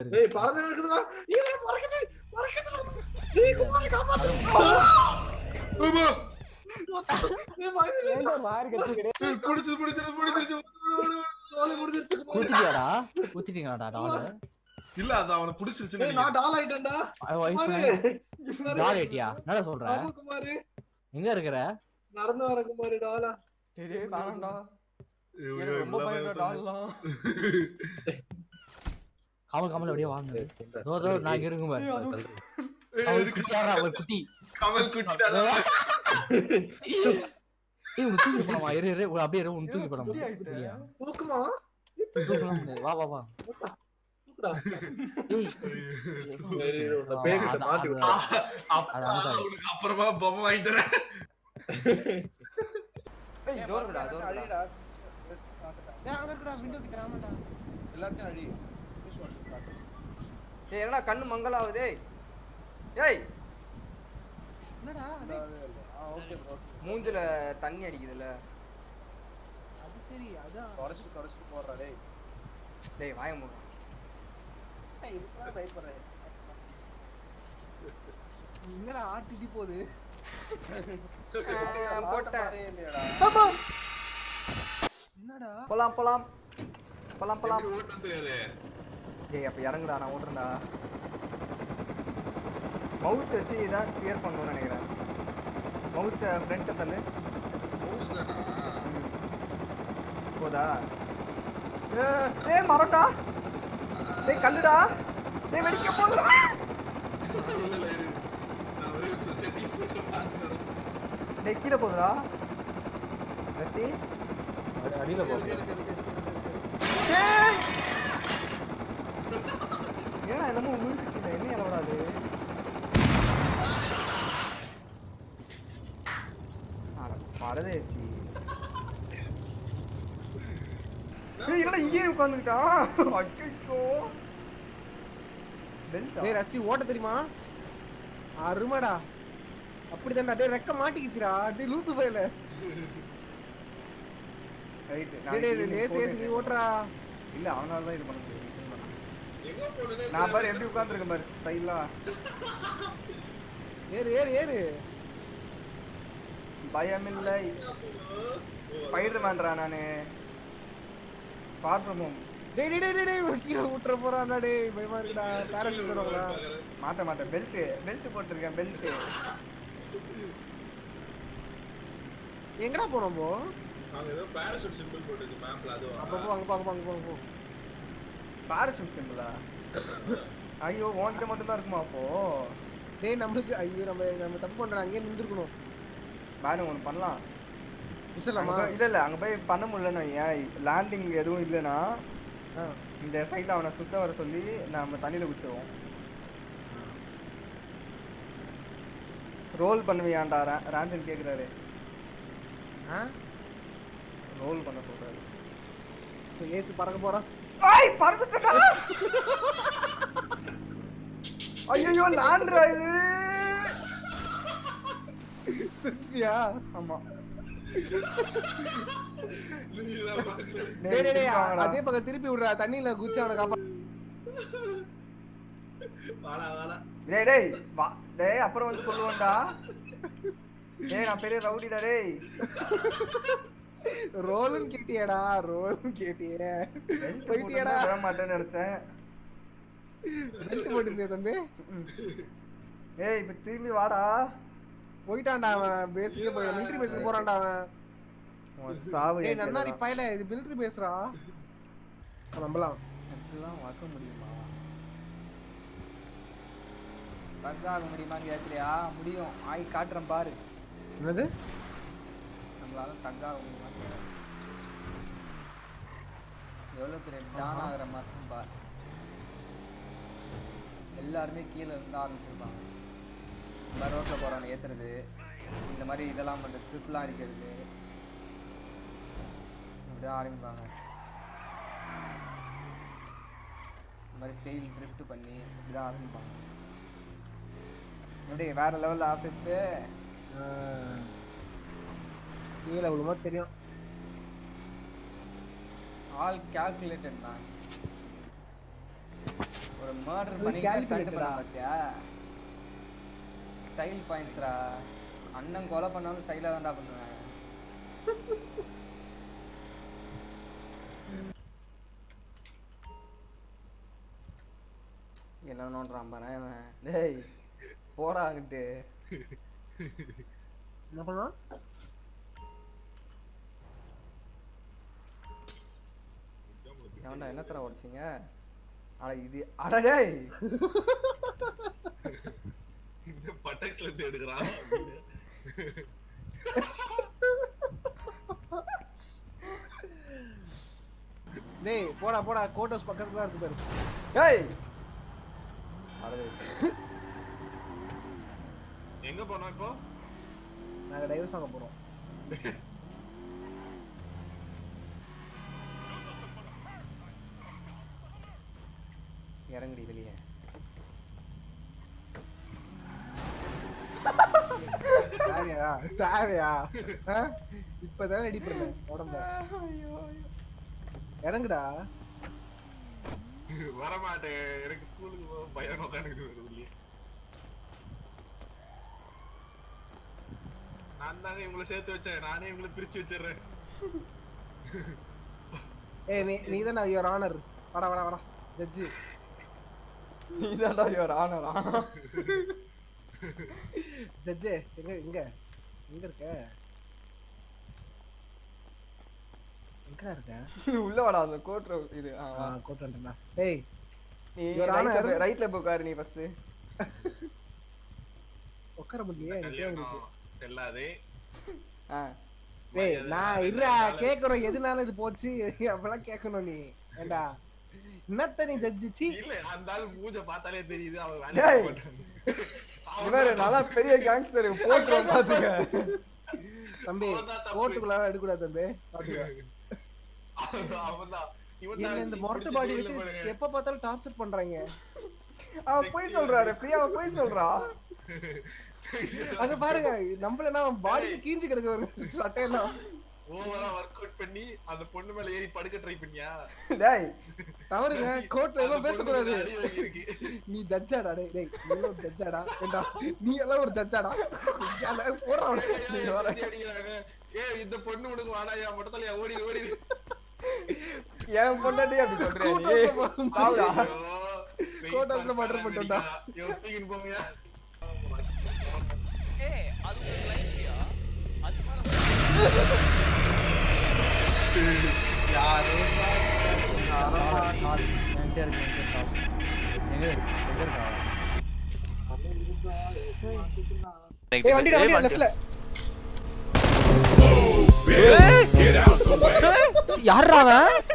ஏய் பறந்து இருக்குதுடா ஏய் பறக்குது பறக்குதுடா ஏய் குமாரி காப்பாத்து ஆமா. ஏய் பயந்து ஏன்டா மாறி கத்திக்கிட்டே ஏய், புடிச்சிரு, புடிச்சிரு, புடிச்சிருச்சு. சோலி முடிஞ்சிருச்சு குமாரி ஊத்திட்டியாடா ஊத்திட்டீங்களாடா டால் இல்ல அது அவனை புடிச்சிருச்சுன்னு ஏய் நான் டால் ஆயிட்டேன்டா குமாரி டால் ஏட்டியா என்னடா சொல்ற ஆமா குமாரி எங்க இருக்கிற நடந்து வர குமாரி டாலா டேய் காணோம்டா ஐயோ, எனக்கு ரொம்ப எல்லாமே பயம்டா வந்து- டால்லாம் கமல் கமல் அப்படியே வாங்க தோ தோ நான் இங்க இருக்கும் பாரு ஏய், அவன் எதுக்கு குட்டி யாரா ஒரு குட்டி கமல் குட்டிட்டால ஏய் உன் தூக்கி போடாமா இரு இரு உன் அப்படியே இரு உன் தூக்கி போடாமா குட்டி ஆயிட்டு. சரியா? தூக்குமா தூக்கலாம் முடியாது. வா வா வா தூக்குடா ஏய் சரி உன்னை பேய்கிட்ட அது- மாட்டி அது- விட்டா அப்பா அது அமுத்தாது. உனக்கு அப்புறமா பொம்மை வாங்கி தரேன் ஏய் டோர் விடா டோர் விடா அழிடா டேய் அங்க இருக்குடா விண்டோ கிட்ட ஆமாடா எல்லாத்தையும் அழி ஏய் என்னடா கண்ணு மங்கலாவுதே ஏய் என்னடா ஓகே ப்ரோ மூஞ்சில தண்ணி அடிக்குதுல்ல அது சரி அதான் தொடச்சு தொடச்சு போடுறா டேய் டேய் வாய மூடு ஏய், இதுக்குலாம் பயப்படுறேன் என்னடா ஆர்டிடி போகுது போட்டேன் மாதிரியே இல்லையாடா என்னடா போலாம் போலாம் போலாம் போலாம் எப்படி ஓட்டணும் தெரியாது ஏய் அப்ப இறங்குடா நான் ஓட்டுறேன்டா மவுஸ் வச்சு இதான் கிளியர் பண்ணணும்னு நினைக்கிறேன் மவுஸ் ஃப்ரண்ட் தள்ளு மவுஸ் தானா போதா ஏ, ஏய் மரம்டா டேய் கல்லுடா டேய் வெடிக்க போகுதுடா இல்ல, இல்ல, இரு. நான் ஒரே ஒரு society photo பார்க்கிறேன். டேய் கீழே போகுதுடா கட்டி அடியில போ ஏய் ஏன்னா என்னமோ விழுந்துச்சு என்ன இலவடாது பரதேசி ஏய் என்னடா இங்கே உட்காந்துக்கிட்டான் அச்சோ டேய் ரஸ்டி ஓட்ட தெரியுமா அருமாடா அப்படிதான்டா டேய் ரெக்க மாட்டிக்கிச்சுடா டேய் லூசு போயில ரைட் டேய் டேய் டேய் லேஸ் லேஸ் நீ ஓட்டுறா இல்ல அவனால தான் இது பண்ண முடியும் எங்க போனதே நான் பாரு எப்படி உட்கார்ந்துருக்கேன் பாரு ஸ்டைலா ஏறு ஏறு ஏறு பயமில்லை ஸ்பைடர் மேன்டா நானு ஃபார் ஃப்ரம் ஹோம் டேய் டேய் டேய், டேய் டேய் கீழே விட்டுற போறான்டா டேய் பயமா இருக்குடா பேரண்ட் தருவாங்களா மாட்ட மாட்டேன் பெல்ட் பெல்ட் போட்டிருக்கேன் பெல்ட் எங்கடா போனோம் போ அங்க ஏதோ parachute symbol போட்டிருக்கு mapல, அதுவா? அப்ப போ அங்க போ அங்க போ அங்க போ, அங்க போ பாரசூட் சிம்பிளா ஐயோ உன்கிட்ட மட்டும் தான் இருக்குமா அப்போ டேய் நம்மளுக்கு ஐயோ நம்ம நம்ம தப்பு பண்றோம் அங்கேயே நின்றுக்கணும் வேணும் ஒன்று பண்ணலாம் முடிச்சிடலாமா அங்க போய்- இல்ல இல்ல அங்க போய் பண்ண முடியலன்னு ஏன் லேண்டிங் எதுவும் இல்லைன்னா ஆ இந்த சைட்ல அவனை சுத்த வர சொல்லி நம்ம தண்ணியில விட்டுருவோம் ரோல் பண்ணுவியாண்டா ரா- ராண்டன் கேக்குறாரு ஆ ரோல் பண்ண சொல்றாரு இப்ப ஏசு பறக்க போறான் ஐய் பறந்துட்டா ஐயோ லாண்ட்ரா இது சத்தியா ஆமா நீதான் பார்க்கல. டேய் டேய் டேய் வாங்கடா. அதே பக்கம் திருப்பி விடுறா தண்ணியில குச்சி அவனை காப்பா வாடா, வாடா. டேய் டேய் வா டேய் அப்புறம் வந்து சொல்லுவேன்டா டேய் நான் பெரிய ரவுடிடா டேய் ரோலுன்னு கேட்டியாடா ரோலுன்னு கேட்டியே Belt போயிட்டியாடா போட்டிருந்தா விட மாட்டேன்னு நினைச்சேன் பெல்ட் போட்டுருந்தியா தம்பி ஏய் இப்ப திரும்பி வாடா போயிட்டான்டா அவன் பேஸுக்கே போய் மிலிட்டரி பேஸுக்கு போறான்டா அவன் உன் சாவு ஏய் நன்னாரி பயல இது மிலிட்டரி பேசுறா நம்பலாம் அப்படிலாம் வாக்க முடியுமா பக்காக முடியுமான்னு கேட்கலையா முடியும் ஆகி காட்டுறேன் பாரு என்னது நம்மளால தக்காக முடியுமான்னு கேக்குறேன். எவ்வளவு பெரிய டான் ஆகிற மாதிரி பாரு எல்லாருமே கீழே இருந்து ஆரம்பிச்சிருப்பாங்க இந்த மாதிரி ரோட்டில் போகிறவனை ஏற்றுறது இந்த மாதிரி இதெல்லாம் பண்ணுறது ட்ரிப்லாம் அடிக்கிறது இப்படிதான் ஆரம்பிப்பாங்க இந்த மாதிரி ஃபெயில் ட்ரிஃப்ட் பண்ணி இப்படிதான் ஆரம்பிப்பாங்க எப்படி வேற லெவலில் ஆஃபீஸ்க்கு கீழே விழுமா தெரியும் ஆல் calculated தான் ஒரு ஒரு மர்டர் இது பண்ணி ஸ்டண்ட் calculated பண்ண ஆ? பாத்தியா ஸ்டைல் பாயிண்ட்ஸ்ரா அண்ணன் கொலை பண்ணாலும் ஸ்டைலா தான்டா பண்ணுவேன் என்ன நோண்டுறான் பாரு இவன். டேய் போடா அங்கிட்டு என்ன பண்ணா ஏன்டா என்னத்தர உடச்சிங்க அட இது அட டேய் இந்த பட்டாக்ஸ்ல இருந்து எடுக்கிறான் அப்படின்னு. டேய் போடா போடா கோட் ஹவுஸ் பக்கத்துல தான் இருக்கு பாரு ஏய் அட டேய். எங்க போனோம் இப்போ நாங்க டைவர்ஸ் ஆக போறோம் இறங்குடி வெளியே தேவையா தேவையா ஆ? இப்பதான் ரெடி பண்ண உடம்ப இறங்குடா வரமாட்டேன் எனக்கு ஸ்கூலுக்கு போக பயம் உட்காந்துக்கிட்டு வருது இல்லையே நான் தாங்க இவங்களை சேர்த்து வச்சேன் நானே இவங்களை பிரிச்சு வச்சிடுறேன் ஏய் நீ நீ தான் யுவர் ஆனர் வாடா வாடா வாடா ஜட்ஜி நீ தான்டா இவர் ஆனரா ஜட்ஜே எங்க எங்க எங்க இருக்க எங்கடா இருக்க உள்ள வாடா அந்த கோட் இது ஆ, ஆ வா. கோட் வந்துட்டா ஏய் நீ Your ரைட்ல Honor. போய் ரைட்ல போய் உட்காரு நீ ஃபர்ஸ்ட் உட்கார முடியலையே எனக்கு தேவை இருக்கு கல்யாணம் செல்லாது ஆ ஏய் நான் இருடா கேக்குறோம் எதுனால இது போச்சு அப்பெல்லாம் கேட்கணும் நீ ஏண்டா என்னத்த நீ ஜட்ஜி சீ இல்ல அந்த ஆள் மூஞ்ச பார்த்தாலே தெரியுது அவன் டேய். வேலைக்கு போட்டான் இவரு நல்லா பெரிய கேங்ஸ்டர் போட்டுரும் பாத்துக்க தம்பி அவன்தான் தப்பு. கோட்டுக்குள்ள எடுக்கூடாது தம்பி பாத்துக்க அவன்தான் இவன் என்ன தான் இந்த இப்படி மொரட்டு பிடிச்சு பாடி ஜெயில்ல வச்சு போடுங்க. எப்ப பார்த்தாலும் டார்ச்சர் பண்றாங்க அவன் போய் சொல்றாரு பிரியா அவன் போய் சொல்றா அங்க பாருங்க நம்மள பாடி கீஞ்சு கிடக்கு ஒரு சட்டையெல்லாம் ஓவரா ஒர்க் அவுட் பண்ணி அந்த பொண்ணு மேல ஏறி படுக்க ட்ரை பண்ணியா டேய் தவறுங்க கோர்ட்ல எதுவும் அந்த பொண்ணு பேசக்கூடாது மேல அடி வாங்கியிருக்கு. நீ ஜட்ஜாடா டேய் டேய் நீ ஒரு ஜட்ஜாடா ஏண்டா நீ எல்லாம் ஒரு ஜட்ஜாடா போடுறா அவனை. ஏய், ஏய், அடிக்கிறாங்க. ஏய், இந்த பொண்ணு உனக்கு வாடாயா மொட்டத்தலையா ஓடி ஓடி என் பொண்டாட்டி அப்படி சொல்றியா நீ கூட்டத்துல போ- சாவுடா கோட்டத்துல murder பண்ணிட்டோம்டா. யோசிக்கின்னு போங்கயா என்கிட்ட இருக்கு என்கிட்ட இருக்கு. எங்க இருக்கு? எங்க இருக்கா? ஏய் வண்டிடா வண்டிடா லெஃப்ட்ல யார்ரா அவன்